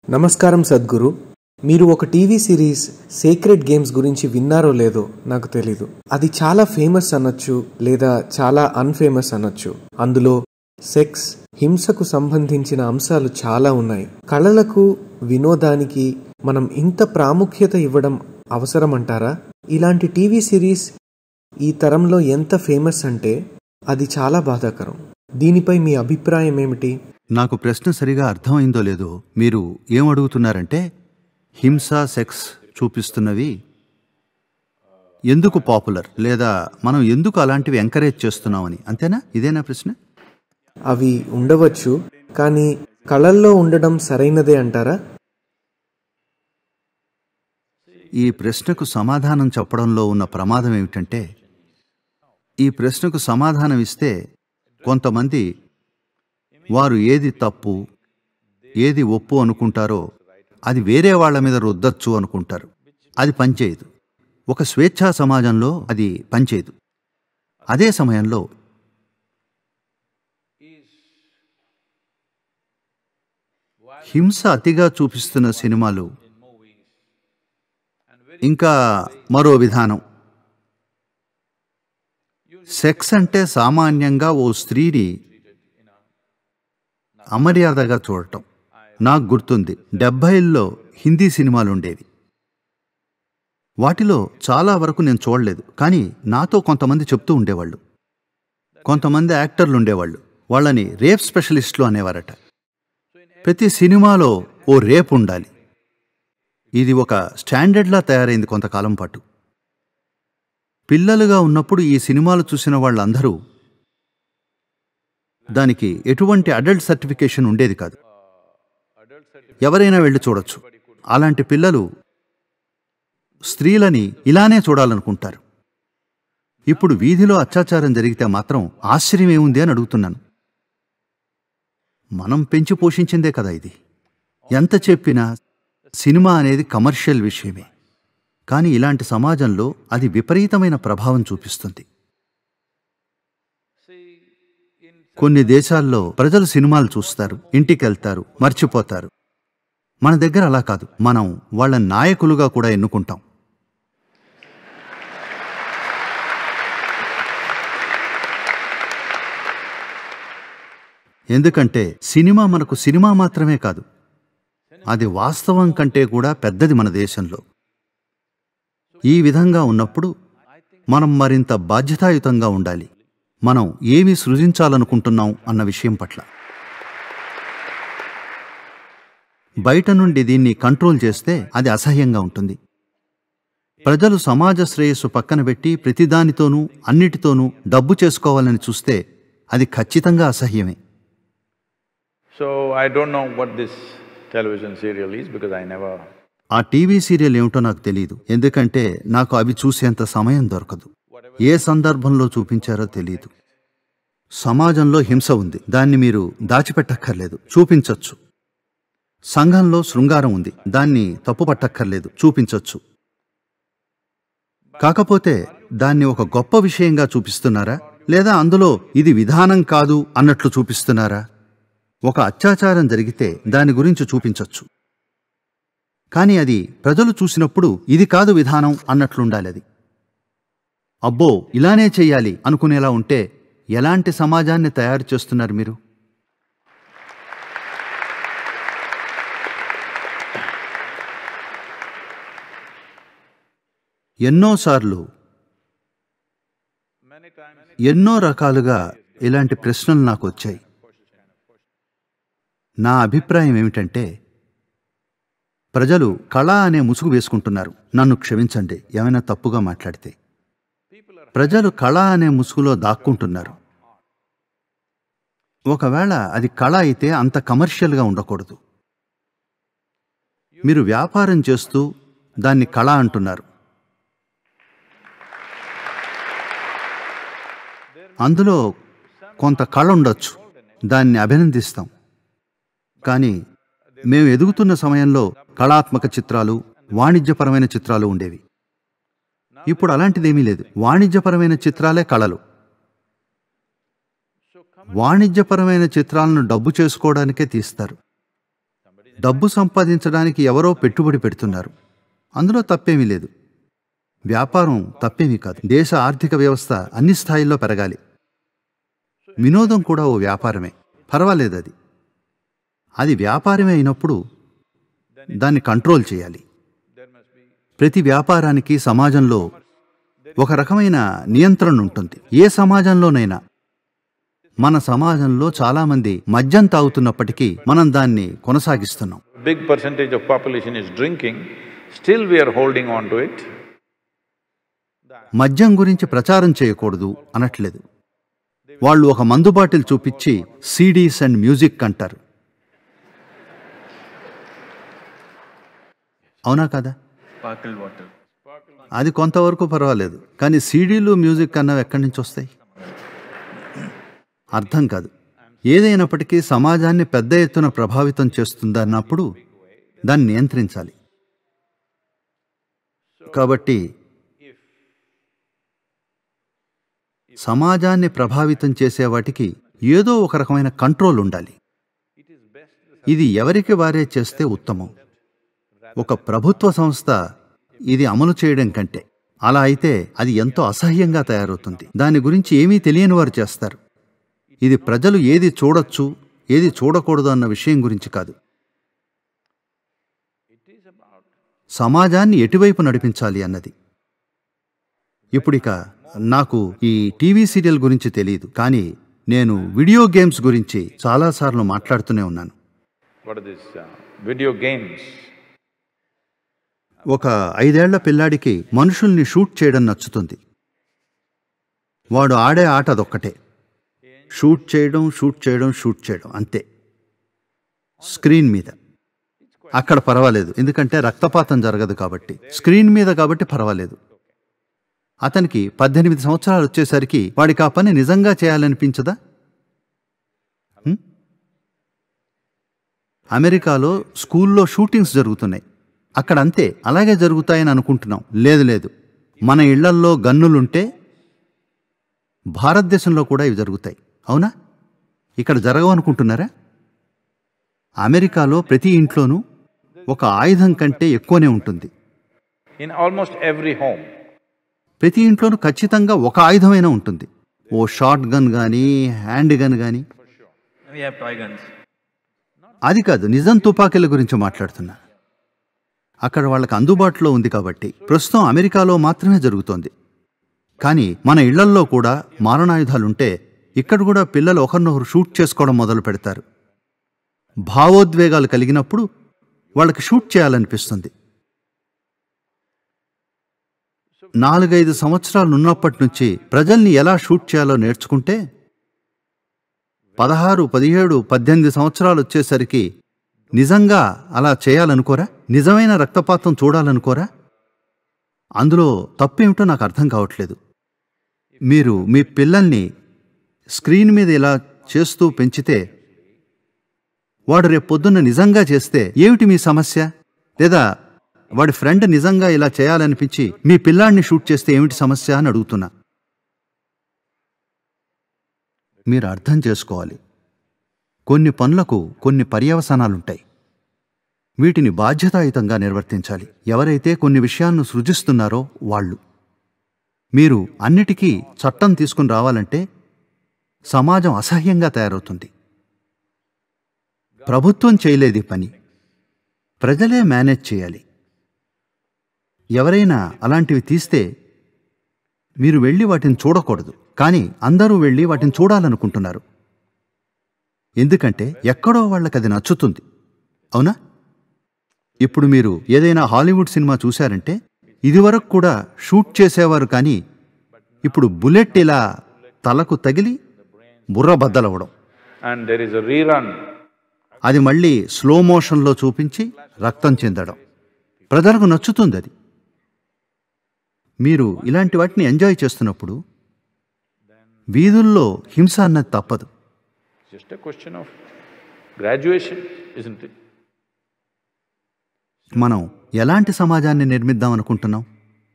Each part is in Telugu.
నమస్కారం సద్గురు మీరు ఒక టీవీ సిరీస్ సీక్రెట్ గేమ్స్ గురించి విన్నారో లేదో నాకు తెలీదు అది చాలా ఫేమస్ అనొచ్చు లేదా చాలా అన్ఫేమస్ అనొచ్చు అందులో సెక్స్ హింసకు సంబంధించిన అంశాలు చాలా ఉన్నాయి కళలకు వినోదానికి మనం ఇంత ప్రాముఖ్యత ఇవ్వడం అవసరం అంటారా ఇలాంటి టీవీ సిరీస్ ఈ తరంలో ఎంత ఫేమస్ అంటే అది చాలా బాధాకరం దీనిపై మీ అభిప్రాయం ఏమిటి నాకు ప్రశ్న సరిగా అర్థమైందో లేదో మీరు ఏం అడుగుతున్నారంటే హింస సెక్స్ చూపిస్తున్నవి ఎందుకు పాపులర్ లేదా మనం ఎందుకు అలాంటివి ఎంకరేజ్ చేస్తున్నామని అంతేనా ఇదేనా ప్రశ్న అవి ఉండవచ్చు కానీ కళల్లో ఉండడం సరైనదే అంటారా ఈ ప్రశ్నకు సమాధానం చెప్పడంలో ఉన్న ప్రమాదం ఏమిటంటే ఈ ప్రశ్నకు సమాధానం ఇస్తే కొంతమంది వారు ఏది తప్పు ఏది ఒప్పు అనుకుంటారో అది వేరే వాళ్ళ మీద రుద్దచ్చు అనుకుంటారు అది పనిచేయదు ఒక స్వేచ్ఛా సమాజంలో అది పనిచేయదు అదే సమయంలో హింస అతిగా చూపిస్తున్న సినిమాలు ఇంకా మరో విధానం సెక్స్ అంటే సామాన్యంగా ఓ స్త్రీని అమర్యాదగా చూడటం నాకు గుర్తుంది డెబ్భైల్లో హిందీ సినిమాలు ఉండేవి వాటిలో చాలా వరకు నేను చూడలేదు కానీ నాతో కొంతమంది చెప్తూ ఉండేవాళ్ళు కొంతమంది యాక్టర్లు ఉండేవాళ్ళు వాళ్ళని రేప్ స్పెషలిస్టులు అనేవారట ప్రతి సినిమాలో ఓ రేప్ ఉండాలి ఇది ఒక స్టాండర్డ్లా తయారైంది కొంతకాలం పాటు పిల్లలుగా ఉన్నప్పుడు ఈ సినిమాలు చూసిన వాళ్ళందరూ దానికి ఎటువంటి అడల్ట్ సర్టిఫికేషన్ ఉండేది కాదు ఎవరైనా వెళ్ళి చూడొచ్చు అలాంటి పిల్లలు స్త్రీలని ఇలానే చూడాలనుకుంటారు ఇప్పుడు వీధిలో అత్యాచారం జరిగితే మాత్రం ఆశ్చర్యం ఏముంది అని అడుగుతున్నాను మనం పెంచి పోషించిందే కదా ఇది ఎంత చెప్పినా సినిమా అనేది కమర్షియల్ విషయమే కానీ ఇలాంటి సమాజంలో అది విపరీతమైన ప్రభావం చూపిస్తుంది కొన్ని దేశాల్లో ప్రజలు సినిమాలు చూస్తారు ఇంటికి వెళ్తారు మర్చిపోతారు మన దగ్గర అలా కాదు మనం వాళ్ళ నాయకులుగా కూడా ఎన్నుకుంటాం ఎందుకంటే సినిమా మనకు సినిమా మాత్రమే కాదు అది వాస్తవం కంటే కూడా పెద్దది మన దేశంలో ఈ విధంగా ఉన్నప్పుడు మనం మరింత బాధ్యతాయుతంగా ఉండాలి మనం ఏమి సృజించాలనుకుంటున్నాం అన్న విషయం పట్ల బయట నుండి దీన్ని కంట్రోల్ చేస్తే అది అసహ్యంగా ఉంటుంది ప్రజలు సమాజ శ్రేయస్సు పక్కన పెట్టి ప్రతిదానితోనూ అన్నిటితోనూ డబ్బు చేసుకోవాలని చూస్తే అది ఖచ్చితంగా అసహ్యమే So I don't know what this television serial is because I never… ఆ టీవీ సీరియల్ ఏమిటో నాకు తెలియదు ఎందుకంటే నాకు అవి చూసేంత సమయం దొరకదు ఏ సందర్భంలో చూపించారో తెలియదు సమాజంలో హింస ఉంది దాన్ని మీరు దాచిపెట్టక్కర్లేదు చూపించొచ్చు సంఘంలో శృంగారం ఉంది దాన్ని తప్పుపట్టక్కర్లేదు చూపించొచ్చు కాకపోతే దాన్ని ఒక గొప్ప విషయంగా చూపిస్తున్నారా లేదా అందులో ఇది విధానం కాదు అన్నట్లు చూపిస్తున్నారా ఒక అత్యాచారం జరిగితే దాని గురించి చూపించొచ్చు కానీ అది ప్రజలు చూసినప్పుడు ఇది కాదు విధానం అన్నట్లుండాలి అది అబ్బో ఇలానే చెయ్యాలి అనుకునేలా ఉంటే ఎలాంటి సమాజాన్ని తయారు చేస్తున్నారు మీరు ఎన్నోసార్లు ఎన్నో రకాలుగా ఇలాంటి ప్రశ్నలు నాకు వచ్చాయి నా అభిప్రాయం ఏమిటంటే ప్రజలు కళ అనే ముసుగు వేసుకుంటున్నారు నన్ను క్షమించండి ఏమైనా తప్పుగా మాట్లాడితే ప్రజలు కళ అనే ముసుగులో దాక్కుంటున్నారు ఒకవేళ అది కళ అయితే అంత కమర్షియల్గా ఉండకూడదు మీరు వ్యాపారం చేస్తూ దాన్ని కళ అంటున్నారు అందులో కొంత కళ ఉండొచ్చు దాన్ని అభినందిస్తాం కానీ మేము ఎదుగుతున్న సమయంలో కళాత్మక చిత్రాలు వాణిజ్యపరమైన చిత్రాలు ఉండేవి ఇప్పుడు అలాంటిదేమీ లేదు వాణిజ్యపరమైన చిత్రాలే కళలు వాణిజ్యపరమైన చిత్రాలను డబ్బు చేసుకోవడానికే తీస్తారు డబ్బు సంపాదించడానికి ఎవరో పెట్టుబడి పెడుతున్నారు అందులో తప్పేమీ లేదు వ్యాపారం తప్పేమీ కాదు దేశ ఆర్థిక వ్యవస్థ అన్ని స్థాయిల్లో పెరగాలి వినోదం కూడా ఓ వ్యాపారమే పర్వాలేదు అది అది వ్యాపారమే అయినప్పుడు దాన్ని కంట్రోల్ చేయాలి ప్రతి వ్యాపారానికి సమాజంలో ఒక రకమైన నియంత్రణ ఉంటుంది ఏ సమాజంలోనైనా మన సమాజంలో చాలామంది మద్యం తాగుతున్నప్పటికీ మనం దాన్ని కొనసాగిస్తున్నాం Big percentage of population is drinking, still we are holding on to it. మద్యం గురించి ప్రచారం చేయకూడదు అనట్లేదు వాళ్ళు ఒక మందు బాటిల్ చూపించి సీడీస్ అండ్ మ్యూజిక్ అంటారు అవునా కదా sparkle water. అది కొంతవరకు పర్వాలేదు కానీ సీడీలు మ్యూజిక్ అన్నవి ఎక్కడి నుంచి వస్తాయి అర్థం కాదు ఏదైనప్పటికీ సమాజాన్ని పెద్ద ఎత్తున ప్రభావితం చేస్తుందన్నప్పుడు దాన్ని నియంత్రించాలి కాబట్టి సమాజాన్ని ప్రభావితం చేసే వాటికి ఏదో ఒక రకమైన కంట్రోల్ ఉండాలి ఇది ఎవరికి వారే చేస్తే ఉత్తమం ఒక ప్రభుత్వ సంస్థ ఇది అమలు చేయడం కంటే అలా అయితే అది ఎంతో అసహ్యంగా తయారవుతుంది దాని గురించి ఏమీ తెలియని వారు చేస్తారు ఇది ప్రజలు ఏది చూడొచ్చు ఏది చూడకూడదు అన్న విషయం గురించి కాదు సమాజాన్ని ఎటువైపు నడిపించాలి అన్నది ఇప్పుడిక నాకు ఈ టీవీ సీరియల్ గురించి తెలియదు కానీ నేను వీడియో గేమ్స్ గురించి చాలాసార్లు మాట్లాడుతూనే ఉన్నాను What are these uh, video games? ఒక ఐదేళ్ల పిల్లాడికి మనుషుల్ని షూట్ చేయడం నచ్చుతుంది వాడు ఆడే ఆట అదొక్కటే షూట్ చేయడం షూట్ చేయడం షూట్ చేయడం అంతే స్క్రీన్ మీద అక్కడ పర్వాలేదు ఎందుకంటే రక్తపాతం జరగదు కాబట్టి స్క్రీన్ మీద కాబట్టి పర్వాలేదు అతనికి పద్దెనిమిది సంవత్సరాలు వచ్చేసరికి వాడికి ఆ పని నిజంగా చేయాలనిపించదా హ్మ్? అమెరికాలో స్కూల్లో షూటింగ్స్ జరుగుతున్నాయి అక్కడ అంతే అలాగే జరుగుతాయని అనుకుంటున్నాం లేదు లేదు మన ఇళ్లల్లో గన్నులుంటే భారతదేశంలో కూడా ఇవి జరుగుతాయి అవునా ఇక్కడ జరగవనుకుంటున్నారా అమెరికాలో ప్రతి ఇంట్లోనూ ఒక ఆయుధం కంటే ఎక్కువనే ఉంటుంది In almost every home, ప్రతి ఇంట్లోనూ ఖచ్చితంగా ఒక ఆయుధమైనా ఉంటుంది ఓ షార్ట్ గన్ కానీ హ్యాండ్ గన్ కానీ We have toy guns. అది కాదు నిజం తుపాకీల గురించి మాట్లాడుతున్నా అక్కడ వాళ్ళకి అందుబాటులో ఉంది కాబట్టి ప్రస్తుతం అమెరికాలో మాత్రమే జరుగుతోంది కానీ మన ఇళ్లల్లో కూడా మారణాయుధాలుంటే ఇక్కడ కూడా పిల్లలు ఒకరినొకరు షూట్ చేసుకోవడం మొదలు పెడతారు భావోద్వేగాలు కలిగినప్పుడు వాళ్ళకి షూట్ చేయాలనిపిస్తుంది నాలుగైదు సంవత్సరాలు ఉన్నప్పటి నుంచి ప్రజల్ని ఎలా షూట్ చేయాలో నేర్చుకుంటే పదహారు పదిహేడు పద్దెనిమిది సంవత్సరాలు వచ్చేసరికి నిజంగా అలా చేయాలనుకోరా నిజమైన రక్తపాతం చూడాలనుకోరా అందులో తప్పేమిటో నాకు అర్థం కావట్లేదు మీరు మీ పిల్లల్ని స్క్రీన్ మీద ఇలా చేస్తూ పెంచితే వాడు రేపు పొద్దున్న నిజంగా చేస్తే ఏమిటి మీ సమస్య లేదా వాడి ఫ్రెండ్ నిజంగా ఇలా చేయాలనిపించి మీ పిల్లాడిని షూట్ చేస్తే ఏమిటి సమస్య అని అడుగుతున్నా మీరు అర్థం చేసుకోవాలి కొన్ని పనులకు కొన్ని పర్యవసానాలుంటాయి వీటిని బాధ్యతాయుతంగా నిర్వర్తించాలి ఎవరైతే కొన్ని విషయాలను సృజిస్తున్నారో వాళ్ళు మీరు అన్నిటికీ చట్టం తీసుకుని రావాలంటే సమాజం అసహ్యంగా తయారవుతుంది ప్రభుత్వం చేయలేదు ఈ పని ప్రజలే మేనేజ్ చేయాలి ఎవరైనా అలాంటివి తీస్తే మీరు వెళ్ళి వాటిని చూడకూడదు కానీ అందరూ వెళ్ళి వాటిని చూడాలనుకుంటున్నారు ఎందుకంటే ఎక్కడో వాళ్ళకి అది నచ్చుతుంది అవునా ఇప్పుడు మీరు ఏదైనా హాలీవుడ్ సినిమా చూశారంటే ఇదివరకు కూడా షూట్ చేసేవారు కానీ ఇప్పుడు బుల్లెట్ ఇలా తలకు తగిలి బుర్ర బద్దలవ్వడం and there is a rerun. అది మళ్ళీ స్లో మోషన్లో చూపించి రక్తం చెందడం ప్రజలకు నచ్చుతుంది అది మీరు ఇలాంటి వాటిని ఎంజాయ్ చేస్తున్నప్పుడు వీధుల్లో హింస అన్నది తప్పదు Just a question of graduation, isn't it? మనం ఎలాంటి సమాజాన్ని నిర్మిద్దాం అనుకుంటున్నాం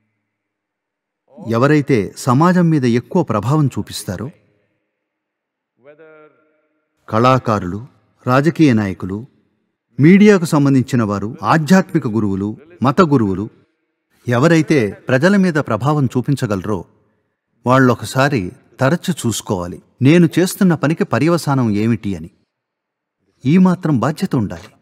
ఎవరైతే సమాజం మీద ఎక్కువ ప్రభావం చూపిస్తారో కళాకారులు రాజకీయ నాయకులు మీడియాకు సంబంధించిన వారు ఆధ్యాత్మిక గురువులు మత గురువులు ఎవరైతే ప్రజల మీద ప్రభావం చూపించగలరో వాళ్ళొకసారి తరచు చూసుకోవాలి నేను చేస్తున్న పనికి పర్యవసానం ఏమిటి అని ఈ మాత్రం బాధ్యత ఉండాలి